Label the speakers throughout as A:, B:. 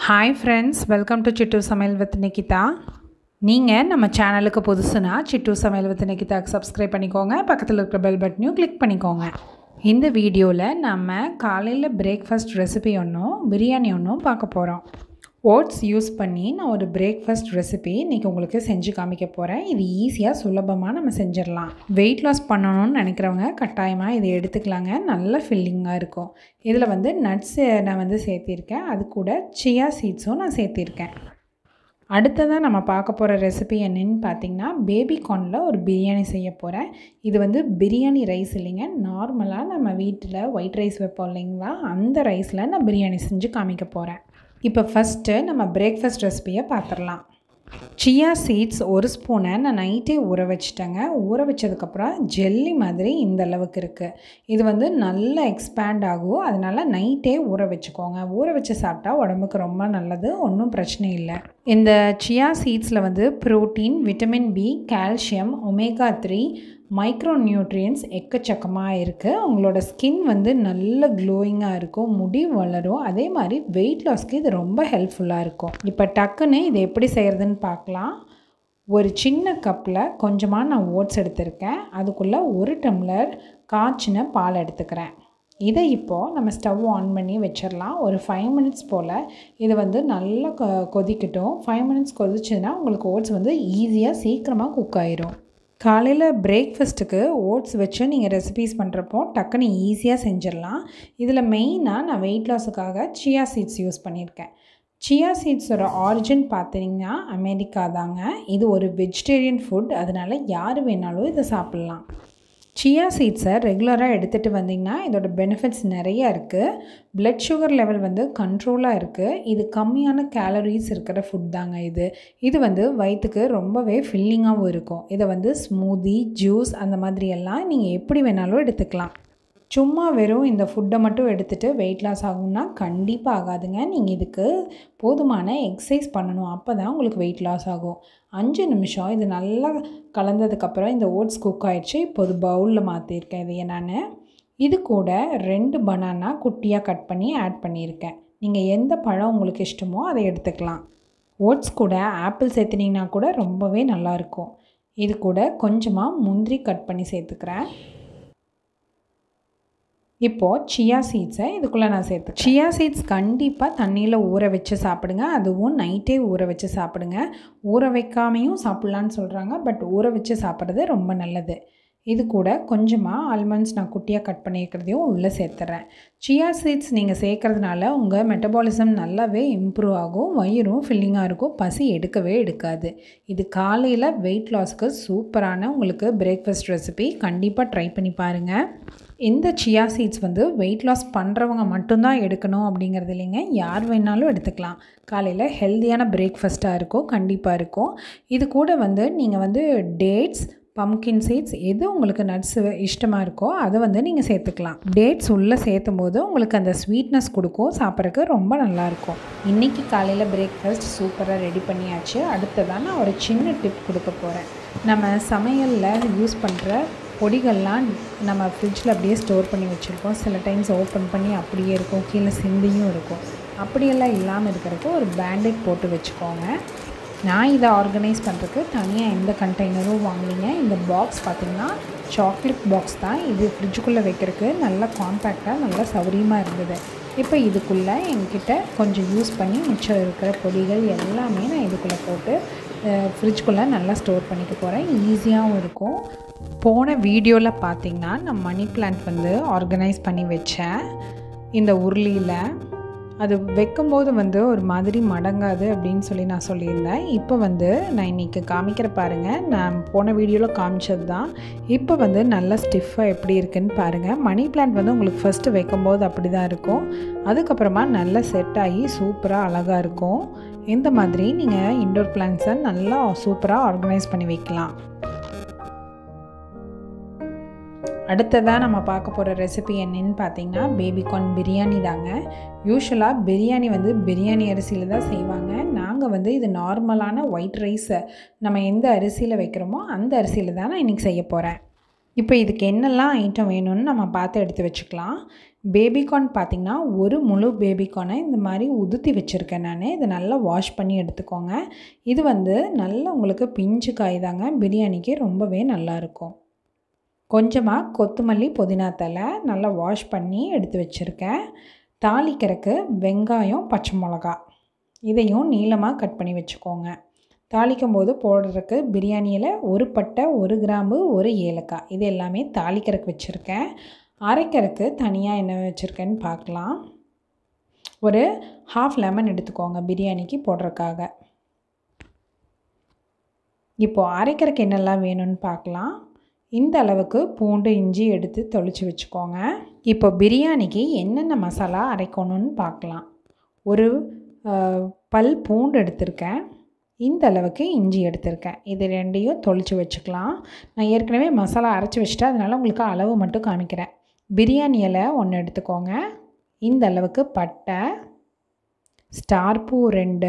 A: hi friends welcome to Chittu Samayal with Nikita நீங்கள் நம்ம சேனலுக்கு புதுசுனா சிட்டு சமையல் வித் நிகிதாக்கு சப்ஸ்கிரைப் பண்ணிக்கோங்க பக்கத்தில் இருக்கிற பெல் பட்டனையும் கிளிக் பண்ணிக்கோங்க இந்த வீடியோவில் நம்ம காலையில் பிரேக்ஃபாஸ்ட் ரெசிபி ஒன்றும் பிரியாணி ஒன்றும் பார்க்க போகிறோம் ஓட்ஸ் யூஸ் பண்ணி நான் ஒரு பிரேக்ஃபாஸ்ட் ரெசிபி இன்றைக்கி உங்களுக்கு செஞ்சு காமிக்க போகிறேன் இது ஈஸியாக சுலபமாக நம்ம செஞ்சிடலாம் வெயிட் லாஸ் பண்ணணும்னு நினைக்கிறவங்க கட்டாயமாக இதை எடுத்துக்கலாங்க நல்ல ஃபில்லிங்காக இருக்கும் இதில் வந்து நட்ஸ் நான் வந்து சேர்த்திருக்கேன் அது கூட சியா சீட்ஸும் நான் சேர்த்திருக்கேன் அடுத்ததாக நம்ம பார்க்க போகிற ரெசிபி என்னன்னு பார்த்தீங்கன்னா பேபி கார்னில் ஒரு பிரியாணி செய்ய போகிறேன் இது வந்து பிரியாணி ரைஸ் இல்லைங்க நார்மலாக நம்ம வீட்டில் ஒயிட் ரைஸ் வைப்போம் இல்லைங்களா அந்த ரைஸில் நான் பிரியாணி செஞ்சு காமிக்க போகிறேன் இப்போ ஃபஸ்ட்டு நம்ம பிரேக்ஃபாஸ்ட் ரெசிபியை பார்த்துடலாம் சியா சீட்ஸ் ஒரு ஸ்பூனை நான் நைட்டே ஊற வச்சிட்டேங்க ஊற வச்சதுக்கப்புறம் ஜெல்லி மாதிரி இந்த அளவுக்கு இருக்குது இது வந்து நல்லா எக்ஸ்பேண்ட் ஆகும் அதனால் நைட்டே ஊற வச்சுக்கோங்க ஊற வச்சு சாப்பிட்டா உடம்புக்கு ரொம்ப நல்லது ஒன்றும் பிரச்சனை இல்லை இந்த சியா சீட்ஸில் வந்து protein vitamin B calcium omega three micro nutrients எக்கச்சக்கமாக இருக்குது உங்களோட ஸ்கின் வந்து நல்ல க்ளோயிங்காக இருக்கும் முடி வளரும் அதே மாதிரி வெயிட் லாஸ்க்கு இது ரொம்ப ஹெல்ப்ஃபுல்லாக இருக்கும் இப்போ டக்குன்னு இது எப்படி செய்கிறதுன்னு பார்க்கலாம் ஒரு சின்ன கப்பில் கொஞ்சமாக நான் ஓட்ஸ் எடுத்திருக்கேன் அதுக்குள்ளே ஒரு டம்ளர் காய்ச்சின பால் எடுத்துக்கிறேன் இதை இப்போது நம்ம ஸ்டவ் ஆன் பண்ணி வச்சிடலாம் ஒரு ஃபைவ் மினிட்ஸ் போல் இது வந்து நல்லா கொ கொதிக்கட்டும் ஃபைவ் மினிட்ஸ் கொதிச்சதுன்னா உங்களுக்கு ஓட்ஸ் வந்து ஈஸியாக சீக்கிரமாக குக் ஆயிரும் காலையில் பிரேக்ஃபாஸ்ட்டுக்கு ஓட்ஸ் வச்சு நீங்கள் ரெசிபீஸ் பண்ணுறப்போ டக்குன்னு ஈஸியாக செஞ்சிடலாம் இதில் மெயினாக நான் வெயிட் லாஸுக்காக சியா சீட்ஸ் யூஸ் பண்ணியிருக்கேன் சியா சீட்ஸோட ஆரிஜின் பார்த்தீங்கன்னா அமெரிக்கா தாங்க இது ஒரு வெஜிடேரியன் ஃபுட் அதனால் யார் வேணாலும் இதை சாப்பிட்லாம் சியா சீட்ஸை ரெகுலராக எடுத்துகிட்டு வந்திங்கன்னா இதோட பெனிஃபிட்ஸ் நிறையா இருக்குது பிளட் சுகர் லெவல் வந்து கண்ட்ரோலாக இருக்குது இது கம்மியான கேலரிஸ் இருக்கிற ஃபுட் தாங்க இது இது வந்து வயிற்றுக்கு ரொம்பவே ஃபில்லிங்காகவும் இருக்கும் இதை வந்து ஸ்மூதி ஜூஸ் அந்த மாதிரி எல்லாம் நீங்கள் எப்படி வேணாலும் எடுத்துக்கலாம் சும்மா வெறும் இந்த ஃபுட்டை மட்டும் எடுத்துகிட்டு வெயிட் லாஸ் ஆகும்னா கண்டிப்பாக ஆகாதுங்க நீங்கள் இதுக்கு போதுமான எக்ஸசைஸ் பண்ணணும் அப்போ தான் உங்களுக்கு வெயிட் லாஸ் ஆகும் அஞ்சு நிமிஷம் இது நல்லா கலந்ததுக்கப்புறம் இந்த ஓட்ஸ் குக் ஆகிடுச்சு இப்போது பவுலில் மாற்றிருக்கேன் இதையே நான் இது கூட ரெண்டு பனானா குட்டியாக கட் பண்ணி ஆட் பண்ணியிருக்கேன் நீங்கள் எந்த பழம் உங்களுக்கு இஷ்டமோ அதை எடுத்துக்கலாம் ஓட்ஸ் கூட ஆப்பிள் சேர்த்துனீங்கன்னா கூட ரொம்பவே நல்லாயிருக்கும் இது கூட கொஞ்சமாக முந்திரி கட் பண்ணி சேர்த்துக்கிறேன் இப்போது சியா சீட்ஸை இதுக்குள்ளே நான் சேர்த்து சியா சீட்ஸ் கண்டிப்பாக தண்ணியில் ஊற வச்சு சாப்பிடுங்க அதுவும் நைட்டே ஊற வச்சு சாப்பிடுங்க ஊற வைக்காமையும் சாப்பிட்லான்னு சொல்கிறாங்க பட் ஊற வச்சு சாப்பிட்றது ரொம்ப நல்லது இது கூட கொஞ்சமாக ஆல்மண்ட்ஸ் நான் குட்டியாக கட் பண்ணியிருக்கிறதையும் உள்ளே சேர்த்துறேன் சியா சீட்ஸ் நீங்கள் சேர்க்கறதுனால உங்கள் மெட்டபாலிசம் நல்லாவே இம்ப்ரூவ் ஆகும் வயிறும் ஃபில்லிங்காக இருக்கும் பசி எடுக்கவே எடுக்காது இது காலையில் வெயிட் லாஸ்க்கு சூப்பரான உங்களுக்கு பிரேக்ஃபாஸ்ட் ரெசிபி கண்டிப்பாக ட்ரை பண்ணி பாருங்கள் இந்த சியா சீட்ஸ் வந்து வெயிட் லாஸ் பண்ணுறவங்க மட்டும்தான் எடுக்கணும் அப்படிங்கிறது இல்லைங்க யார் வேணாலும் எடுத்துக்கலாம் காலையில் ஹெல்த்தியான பிரேக்ஃபாஸ்ட்டாக இருக்கும் கண்டிப்பாக இருக்கும் இது கூட வந்து நீங்கள் வந்து டேட்ஸ் பம்கின் சீட்ஸ் எது உங்களுக்கு நட்ஸ் இஷ்டமாக இருக்கோ அதை வந்து நீங்கள் சேர்த்துக்கலாம் டேட்ஸ் உள்ளே சேர்த்தும் போது உங்களுக்கு அந்த ஸ்வீட்னஸ் கொடுக்கும் சாப்பிட்றதுக்கு ரொம்ப நல்லாயிருக்கும் இன்றைக்கி காலையில் பிரேக்ஃபாஸ்ட் சூப்பராக ரெடி பண்ணியாச்சு அடுத்ததான் நான் ஒரு சின்ன டிப் கொடுக்க போகிறேன் நம்ம சமையலில் யூஸ் பண்ணுற பொடிகள்லாம் நம்ம ஃப்ரிட்ஜில் அப்படியே ஸ்டோர் பண்ணி வச்சுருக்கோம் சில டைம்ஸ் ஓப்பன் பண்ணி அப்படியே இருக்கும் கீழே சிந்தியும் இருக்கும் அப்படியெல்லாம் இல்லாமல் இருக்கிறதுக்கு ஒரு பேண்டேட் போட்டு வச்சுக்கோங்க நான் இதை ஆர்கனைஸ் பண்ணுறதுக்கு தனியாக எந்த கண்டெய்னரும் வாங்கலிங்க இந்த பாக்ஸ் பார்த்திங்கன்னா சாக்லேட் பாக்ஸ் தான் இது ஃப்ரிட்ஜுக்குள்ளே வைக்கிறதுக்கு நல்லா காம்பேக்டாக நல்லா சௌரியமாக இருந்தது இப்போ இதுக்குள்ளே என்கிட்ட கொஞ்சம் யூஸ் பண்ணி மிச்சம் இருக்கிற பொடிகள் எல்லாமே நான் இதுக்குள்ளே போட்டு ஃப்ரிட்ஜ்குள்ளே நல்லா ஸ்டோர் பண்ணிக்க போகிறேன் ஈஸியாகவும் இருக்கும் போன வீடியோவில் பார்த்திங்கன்னா நான் மணி பிளான்ட் வந்து ஆர்கனைஸ் பண்ணி வச்சேன் இந்த உருளியில் அது வைக்கும்போது வந்து ஒரு மாதிரி மடங்காது அப்படின்னு சொல்லி நான் சொல்லியிருந்தேன் இப்போ வந்து நான் இன்றைக்கி காமிக்கிற பாருங்கள் நான் போன வீடியோவில் காமிச்சது தான் இப்போ வந்து நல்லா ஸ்டிஃபாக எப்படி இருக்குன்னு பாருங்கள் மணி பிளான்ட் வந்து உங்களுக்கு ஃபஸ்ட்டு வைக்கும்போது அப்படி தான் இருக்கும் அதுக்கப்புறமா நல்லா செட் ஆகி சூப்பராக அழகாக இருக்கும் இந்த மாதிரி நீங்கள் இன்டோர் பிளான்ட்ஸை நல்லா சூப்பராக ஆர்கனைஸ் பண்ணி வைக்கலாம் அடுத்ததாக நம்ம பார்க்க போகிற ரெசிபி என்னன்னு பார்த்தீங்கன்னா பேபிகார்ன் பிரியாணி தாங்க யூஸ்வலாக பிரியாணி வந்து பிரியாணி அரிசியில் தான் செய்வாங்க நாங்கள் வந்து இது நார்மலான ஒயிட் ரைஸை நம்ம எந்த அரிசியில் வைக்கிறோமோ அந்த அரிசியில் தான் நான் இன்றைக்கி செய்ய போகிறேன் இப்போ இதுக்கு என்னெல்லாம் ஐட்டம் வேணும்னு நம்ம பார்த்து எடுத்து வச்சுக்கலாம் பேபிகார்ன் பார்த்திங்கன்னா ஒரு முழு பேபிகார்னை இந்த மாதிரி உதுத்தி வச்சுருக்கேன் நான் இதை நல்லா வாஷ் பண்ணி எடுத்துக்கோங்க இது வந்து நல்ல உங்களுக்கு பிஞ்சு காய் தாங்க பிரியாணிக்கு ரொம்பவே நல்லாயிருக்கும் கொஞ்சமாக கொத்தமல்லி புதினா தலை நல்லா வாஷ் பண்ணி எடுத்து வச்சுருக்கேன் தாளிக்கிறதுக்கு வெங்காயம் பச்சை மிளகா இதையும் நீளமாக கட் பண்ணி வச்சுக்கோங்க தாளிக்கும் போது போடுறதுக்கு பிரியாணியில் ஒரு பட்டை ஒரு கிராம்பு ஒரு ஏலக்காய் இது எல்லாமே தாளிக்கிறதுக்கு வச்சுருக்கேன் அரைக்கிறதுக்கு தனியாக என்ன வச்சுருக்கேன்னு பார்க்கலாம் ஒரு ஹாஃப் லெமன் எடுத்துக்கோங்க பிரியாணிக்கு போடுறதுக்காக இப்போது அரைக்கிறதுக்கு என்னெல்லாம் வேணும்னு பார்க்கலாம் இந்த அளவுக்கு பூண்டு இஞ்சி எடுத்து தொளிச்சு வச்சுக்கோங்க இப்போ பிரியாணிக்கு என்னென்ன மசாலா அரைக்கணும்னு பார்க்கலாம் ஒரு பல் பூண்டு எடுத்திருக்கேன் இந்த அளவுக்கு இஞ்சி எடுத்திருக்கேன் இது ரெண்டையும் தொளிச்சு வச்சுக்கலாம் நான் ஏற்கனவே மசாலா அரைச்சி வச்சுட்டு அதனால் உங்களுக்கு அளவு மட்டும் காமிக்கிறேன் பிரியாணி இலை ஒன்று எடுத்துக்கோங்க இந்த அளவுக்கு பட்டை ஸ்டார் பூ ரெண்டு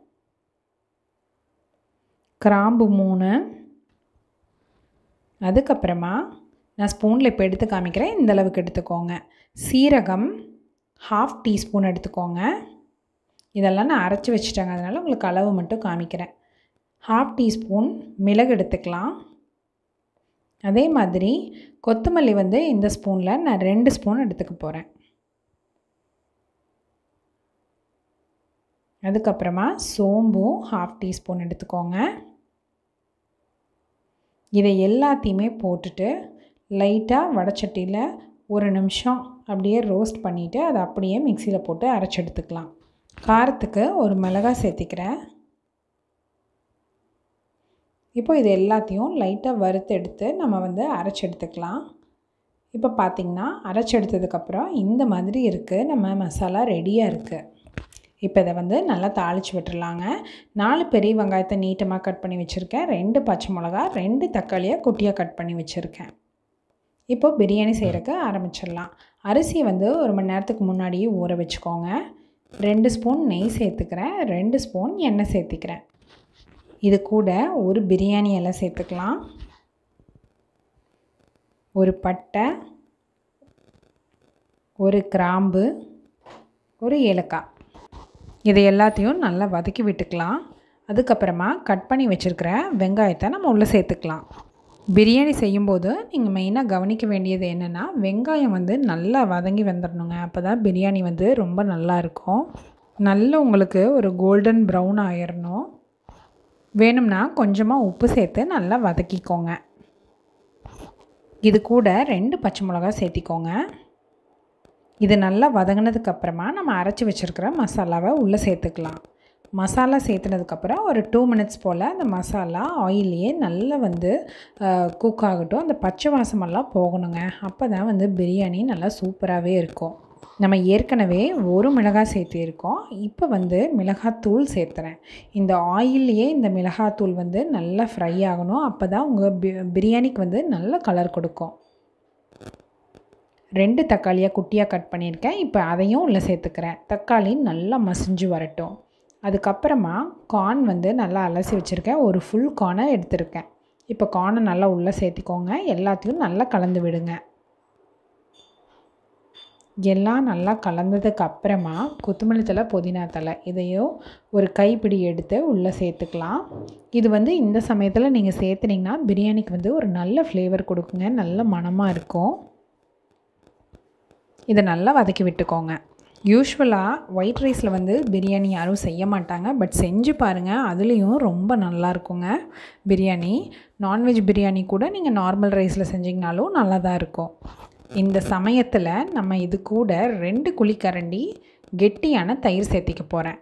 A: கிராம்பு மூணு அதுக்கப்புறமா நான் ஸ்பூனில் இப்போ எடுத்து காமிக்கிறேன் இந்த அளவுக்கு எடுத்துக்கோங்க சீரகம் ஹாஃப் டீஸ்பூன் எடுத்துக்கோங்க இதெல்லாம் நான் அரைச்சி வச்சுட்டேங்க அதனால் உங்களுக்கு அளவு மட்டும் காமிக்கிறேன் ஹாஃப் டீஸ்பூன் மிளகு எடுத்துக்கலாம் அதே மாதிரி கொத்தமல்லி வந்து இந்த ஸ்பூனில் நான் ரெண்டு ஸ்பூன் எடுத்துக்க போகிறேன் அதுக்கப்புறமா சோம்பும் ஹாஃப் டீஸ்பூன் எடுத்துக்கோங்க இதை எல்லாத்தையுமே போட்டுட்டு லைட்டாக வடச்சட்டியில் ஒரு நிமிஷம் அப்படியே ரோஸ்ட் பண்ணிவிட்டு அதை அப்படியே மிக்சியில் போட்டு அரைச்சி எடுத்துக்கலாம் காரத்துக்கு ஒரு மிளகாய் சேர்த்திக்கிறேன் இப்போ இது எல்லாத்தையும் லைட்டாக வறுத்து எடுத்து நம்ம வந்து அரைச்சி எடுத்துக்கலாம் இப்போ பார்த்திங்கன்னா அரைச்சி எடுத்ததுக்கப்புறம் இந்த மாதிரி இருக்குது நம்ம மசாலா ரெடியாக இருக்குது இப்போ இதை வந்து நல்லா தாளித்து விட்டுறலாங்க நாலு பெரிய வெங்காயத்தை நீட்டமாக கட் பண்ணி வச்சுருக்கேன் ரெண்டு பச்சை மிளகா ரெண்டு தக்காளியை குட்டியாக கட் பண்ணி வச்சுருக்கேன் இப்போ பிரியாணி செய்கிறக்கு ஆரம்பிச்சிடலாம் அரிசியை வந்து ஒரு மணி நேரத்துக்கு முன்னாடியே ஊற வச்சுக்கோங்க ரெண்டு ஸ்பூன் நெய் சேர்த்துக்கிறேன் ரெண்டு ஸ்பூன் எண்ணெய் சேர்த்துக்கிறேன் இது கூட ஒரு பிரியாணி இலை சேர்த்துக்கலாம் ஒரு பட்டை ஒரு கிராம்பு ஒரு ஏலக்காய் இதை எல்லாத்தையும் நல்லா வதக்கி விட்டுக்கலாம் அதுக்கப்புறமா கட் பண்ணி வச்சுருக்கிற வெங்காயத்தை நம்ம உள்ளே சேர்த்துக்கலாம் பிரியாணி செய்யும்போது நீங்கள் மெயினாக கவனிக்க வேண்டியது என்னென்னா வெங்காயம் வந்து நல்லா வதங்கி வந்துடணுங்க அப்போ தான் பிரியாணி வந்து ரொம்ப நல்லா இருக்கும் நல்ல உங்களுக்கு ஒரு கோல்டன் ப்ரௌன் ஆயிடணும் வேணும்னா கொஞ்சமாக உப்பு சேர்த்து நல்லா வதக்கிக்கோங்க இது கூட ரெண்டு பச்சை மிளகா சேர்த்திக்கோங்க இது நல்லா வதங்கினதுக்கப்புறமா நம்ம அரைச்சி வச்சுருக்கிற மசாலாவை உள்ளே சேர்த்துக்கலாம் மசாலா சேர்த்துனதுக்கப்புறம் ஒரு டூ மினிட்ஸ் போல் அந்த மசாலா ஆயிலையே நல்லா வந்து குக் ஆகட்டும் அந்த பச்சை வாசமெல்லாம் போகணுங்க அப்போ தான் வந்து பிரியாணி நல்லா சூப்பராகவே இருக்கும் நம்ம ஏற்கனவே ஒரு மிளகாய் சேர்த்திருக்கோம் இப்போ வந்து மிளகாத்தூள் சேர்த்துறேன் இந்த ஆயில்லையே இந்த மிளகாத்தூள் வந்து நல்லா ஃப்ரை ஆகணும் அப்போ தான் உங்கள் பி பிரியாணிக்கு வந்து நல்ல கலர் கொடுக்கும் ரெண்டு தக்காளியாக குட்டியாக கட் பண்ணியிருக்கேன் இப்போ அதையும் உள்ளே சேர்த்துக்கிறேன் தக்காளி நல்லா மசிஞ்சு வரட்டும் அதுக்கப்புறமா கார்ன் வந்து நல்லா அலசி வச்சுருக்கேன் ஒரு ஃபுல் கார்னை எடுத்திருக்கேன் இப்போ கார்னை நல்லா உள்ளே சேர்த்திக்கோங்க எல்லாத்தையும் நல்லா கலந்து விடுங்க எல்லாம் நல்லா கலந்ததுக்கு அப்புறமா கொத்தமல்லி தலை புதினா தலை இதையும் ஒரு கைப்பிடி எடுத்து உள்ளே சேர்த்துக்கலாம் இது வந்து இந்த சமயத்தில் நீங்கள் சேர்த்துனீங்கன்னா பிரியாணிக்கு வந்து ஒரு நல்ல ஃப்ளேவர் கொடுக்குங்க நல்ல மணமாக இருக்கும் இதை நல்லா வதக்கி விட்டுக்கோங்க யூஸ்வலாக ஒயிட் ரைஸில் வந்து பிரியாணி யாரும் செய்ய மாட்டாங்க பட் செஞ்சு பாருங்கள் அதுலேயும் ரொம்ப நல்லா இருக்குங்க பிரியாணி நான்வெஜ் பிரியாணி கூட நீங்கள் நார்மல் ரைஸில் செஞ்சிங்கனாலும் நல்லா தான் இருக்கும் இந்த சமயத்தில் நம்ம இது கூட ரெண்டு குழிக்கரண்டி கெட்டியான தயிர் சேர்த்திக்க போகிறேன்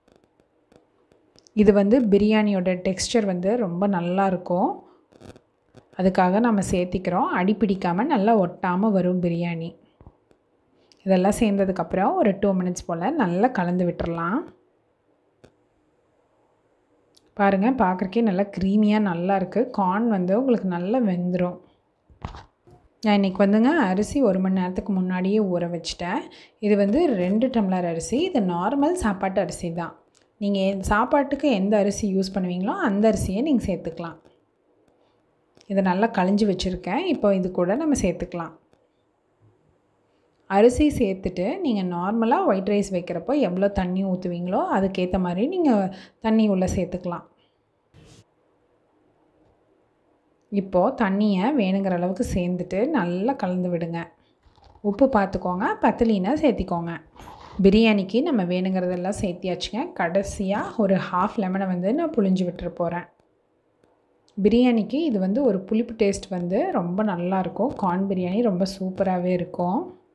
A: இது வந்து பிரியாணியோட டெக்ஸ்டர் வந்து ரொம்ப நல்லா இருக்கும் அதுக்காக நம்ம சேர்த்திக்கிறோம் அடி பிடிக்காமல் நல்லா ஒட்டாமல் வரும் பிரியாணி இதெல்லாம் சேர்ந்ததுக்கப்புறம் ஒரு டூ மினிட்ஸ் போல் நல்லா கலந்து விட்டுறலாம் பாருங்கள் பார்க்குறக்கே நல்லா க்ரீமியாக நல்லா இருக்குது கார்ன் வந்து உங்களுக்கு நல்லா வெந்துடும் நான் இன்றைக்கி வந்துங்க அரிசி ஒரு மணி நேரத்துக்கு முன்னாடியே ஊற வச்சிட்டேன் இது வந்து ரெண்டு டம்ளர் அரிசி இது நார்மல் சாப்பாட்டு அரிசி தான் நீங்கள் சாப்பாட்டுக்கு எந்த அரிசி யூஸ் பண்ணுவீங்களோ அந்த அரிசியை நீங்கள் சேர்த்துக்கலாம் இதை நல்லா கழிஞ்சு வச்சுருக்கேன் இப்போ இது கூட நம்ம சேர்த்துக்கலாம் அரிசி சேர்த்துட்டு நீங்கள் நார்மலாக ஒயிட் ரைஸ் வைக்கிறப்போ எவ்வளோ தண்ணி ஊற்றுவீங்களோ அதுக்கேற்ற மாதிரி நீங்கள் தண்ணி உள்ளே சேர்த்துக்கலாம் இப்போது தண்ணியை வேணுங்கிற அளவுக்கு சேர்ந்துட்டு நல்லா கலந்து விடுங்க உப்பு பார்த்துக்கோங்க பத்தலினா சேர்த்திக்கோங்க பிரியாணிக்கு நம்ம வேணுங்கிறதெல்லாம் சேர்த்தியாச்சுங்க கடைசியாக ஒரு ஹாஃப் லெமனை வந்து நான் புழிஞ்சு விட்டுற போகிறேன் பிரியாணிக்கு இது வந்து ஒரு புளிப்பு டேஸ்ட் வந்து ரொம்ப நல்லாயிருக்கும் கார்ன் பிரியாணி ரொம்ப சூப்பராகவே இருக்கும்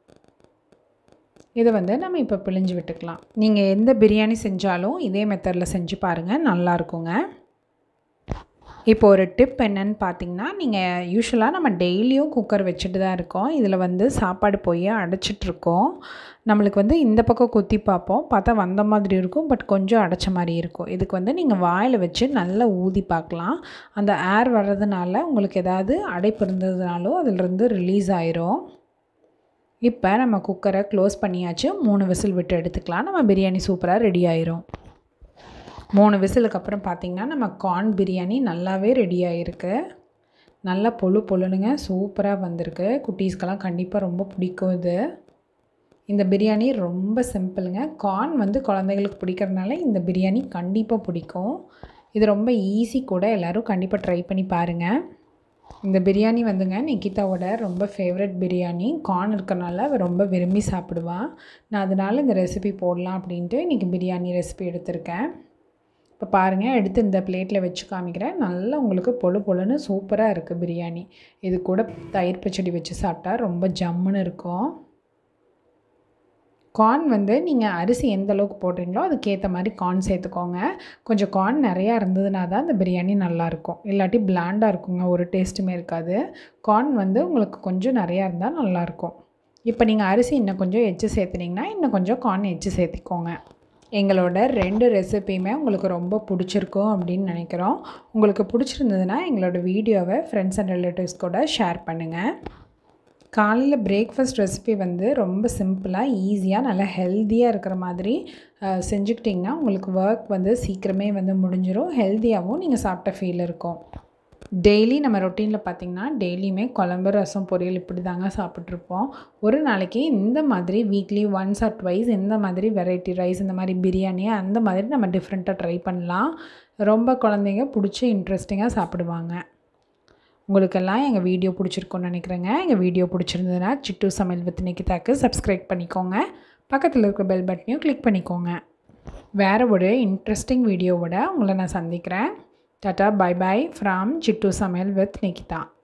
A: இதை வந்து நம்ம இப்போ பிழிஞ்சு விட்டுக்கலாம் நீங்கள் எந்த பிரியாணி செஞ்சாலும் இதே மெத்தடில் செஞ்சு பாருங்கள் நல்லா இருக்குங்க இப்போ ஒரு டிப் என்னன்னு பார்த்தீங்கன்னா நீங்கள் யூஸ்வலாக நம்ம டெய்லியும் குக்கர் வச்சுட்டு தான் இருக்கோம் இதில் வந்து சாப்பாடு போய் அடைச்சிட்ருக்கோம் நம்மளுக்கு வந்து இந்த பக்கம் குத்தி பார்ப்போம் பார்த்தா வந்த மாதிரி இருக்கும் பட் கொஞ்சம் அடைச்ச மாதிரி இருக்கும் இதுக்கு வந்து நீங்கள் வாயில் வச்சு நல்லா ஊதி பார்க்கலாம் அந்த ஏர் வர்றதுனால உங்களுக்கு ஏதாவது அடைப்பு இருந்ததுனாலோ அதிலிருந்து ரிலீஸ் ஆயிரும் இப்போ நம்ம குக்கரை க்ளோஸ் பண்ணியாச்சு மூணு விசில் விட்டு எடுத்துக்கலாம் நம்ம பிரியாணி சூப்பராக ரெடி ஆயிரும் மூணு விசிலுக்கு அப்புறம் பார்த்திங்கன்னா நம்ம கார்ன் பிரியாணி நல்லாவே ரெடி ஆகிருக்கு நல்லா பொழு பொழுனுங்க சூப்பராக வந்திருக்கு குட்டீஸ்க்கெல்லாம் கண்டிப்பாக ரொம்ப பிடிக்கும் இது இந்த பிரியாணி ரொம்ப சிம்பிளுங்க கார்ன் வந்து குழந்தைகளுக்கு பிடிக்கிறதுனால இந்த பிரியாணி கண்டிப்பாக பிடிக்கும் இது ரொம்ப ஈஸி கூட எல்லோரும் கண்டிப்பாக ட்ரை பண்ணி பாருங்கள் இந்த பிரியாணி வந்துங்க நிக்கிதாவோட ரொம்ப ஃபேவரட் பிரியாணி கார்ன் இருக்கிறனால அவள் ரொம்ப விரும்பி சாப்பிடுவாள் நான் அதனால் இந்த ரெசிபி போடலாம் அப்படின்ட்டு இன்றைக்கி பிரியாணி ரெசிபி எடுத்திருக்கேன் இப்போ பாருங்கள் எடுத்து இந்த பிளேட்டில் வச்சு காமிக்கிறேன் நல்லா உங்களுக்கு பொழு பொழுன்னு சூப்பராக இருக்குது பிரியாணி இது கூட தயிர் பச்சடி வச்சு சாப்பிட்டா ரொம்ப ஜம்முன்னு இருக்கும் கார்ன் வந்து நீங்கள் அரிசி எந்த அளவுக்கு போடுறீங்களோ அதுக்கேற்ற மாதிரி கார்ன் சேர்த்துக்கோங்க கொஞ்சம் கார்ன் நிறையா இருந்ததுனா தான் இந்த பிரியாணி நல்லாயிருக்கும் இல்லாட்டி பிளாண்டாக இருக்குங்க ஒரு டேஸ்ட்டுமே இருக்காது கார்ன் வந்து உங்களுக்கு கொஞ்சம் நிறையா இருந்தால் நல்லாயிருக்கும் இப்போ நீங்கள் அரிசி இன்னும் கொஞ்சம் எச்சு சேர்த்துனீங்கன்னா இன்னும் கொஞ்சம் கார்ன் எச்சு சேர்த்திக்கோங்க எங்களோட ரெண்டு ரெசிப்பியுமே உங்களுக்கு ரொம்ப பிடிச்சிருக்கும் அப்படின்னு நினைக்கிறோம் உங்களுக்கு பிடிச்சிருந்ததுன்னா எங்களோட வீடியோவை ஃப்ரெண்ட்ஸ் அண்ட் ரிலேட்டிவ்ஸ் கூட ஷேர் பண்ணுங்கள் காலையில் பிரேக்ஃபாஸ்ட் ரெசிபி வந்து ரொம்ப சிம்பிளாக ஈஸியாக நல்லா ஹெல்த்தியாக இருக்கிற மாதிரி செஞ்சுக்கிட்டிங்கன்னா உங்களுக்கு ஒர்க் வந்து சீக்கிரமே வந்து முடிஞ்சிடும் ஹெல்த்தியாகவும் நீங்கள் சாப்பிட்ட ஃபீல் இருக்கும் டெய்லி நம்ம ரொட்டீனில் பார்த்திங்கன்னா டெய்லியுமே குழம்பு ரசம் பொரியல் இப்படி தாங்க சாப்பிட்ருப்போம் ஒரு நாளைக்கு இந்த மாதிரி வீக்லி ஒன்ஸ் ஆர் ட்வைஸ் இந்த மாதிரி வெரைட்டி ரைஸ் இந்த மாதிரி பிரியாணி அந்த மாதிரி நம்ம டிஃப்ரெண்ட்டாக ட்ரை பண்ணலாம் ரொம்ப குழந்தைங்க பிடிச்சி இன்ட்ரெஸ்டிங்காக சாப்பிடுவாங்க உங்களுக்கெல்லாம் எங்கள் வீடியோ பிடிச்சிருக்குன்னு நினைக்கிறேங்க எங்கள் வீடியோ பிடிச்சிருந்ததுன்னா சிட்டு சமையல் வித் நிக்கிதாக்கு சப்ஸ்கிரைப் பண்ணிக்கோங்க பக்கத்தில் இருக்கிற பெல் பட்டனையும் கிளிக் பண்ணிக்கோங்க வேறு ஒரு இன்ட்ரெஸ்டிங் வீடியோவோட உங்களை நான் சந்திக்கிறேன் tata bye bye from Chittu Samayal with Nikita